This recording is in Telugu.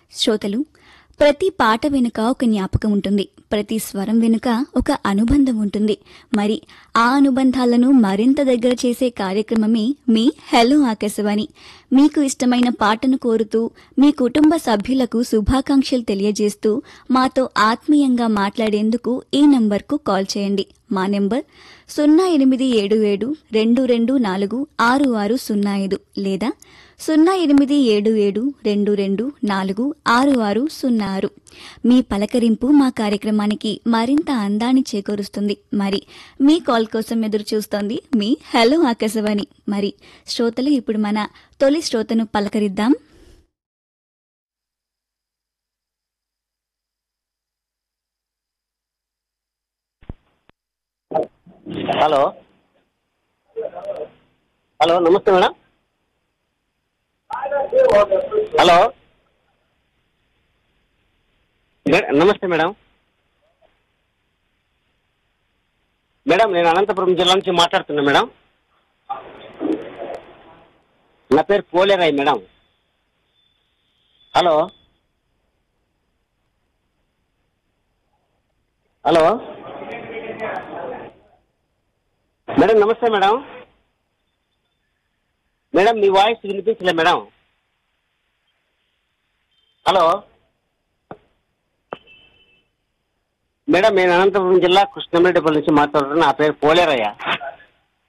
శ్రోతలు ప్రతి పాట వెనుక ఒక జ్ఞాపకం ఉంటుంది ప్రతి స్వరం వెనుక ఒక అనుబంధం ఉంటుంది మరి ఆ అనుబంధాలను మరింత దగ్గర చేసే కార్యక్రమమే మీ హలో ఆకాశవాణి మీకు ఇష్టమైన పాటను కోరుతూ మీ కుటుంబ సభ్యులకు శుభాకాంక్షలు తెలియజేస్తూ మాతో ఆత్మీయంగా మాట్లాడేందుకు ఈ నంబర్కు కాల్ చేయండి మా నెంబర్ సున్నా ఎనిమిది ఏడు ఏడు రెండు రెండు నాలుగు ఆరు ఆరు సున్నా ఐదు లేదా సున్నా ఎనిమిది ఏడు ఏడు రెండు రెండు నాలుగు ఆరు ఆరు సున్నా ఆరు మీ పలకరింపు మా కార్యక్రమానికి మరింత అందాన్ని చేకూరుస్తుంది మరి మీ కాల్ కోసం ఎదురు చూస్తోంది మీ హలో ఆకాశవాణి మరి శ్రోతలు ఇప్పుడు మన తొలి శ్రోతను పలకరిద్దాం హలో హలో నమస్తే మేడం హలో మే- నమస్తే మేడం మేడం నేను అనంతపురం జిల్లా నుంచి మాట్లాడుతున్నా మేడం నా పేరు Poleray madam hello hello madam నమస్తే మేడం మేడం మీ వాయిస్ వినిపించలే మేడం హలో మేడం నేను అనంతపురం జిల్లా కృష్ణమరెడ్డిపల్లి నుంచి మాట్లాడుతున్నా నా పేరు పోలేరయ్య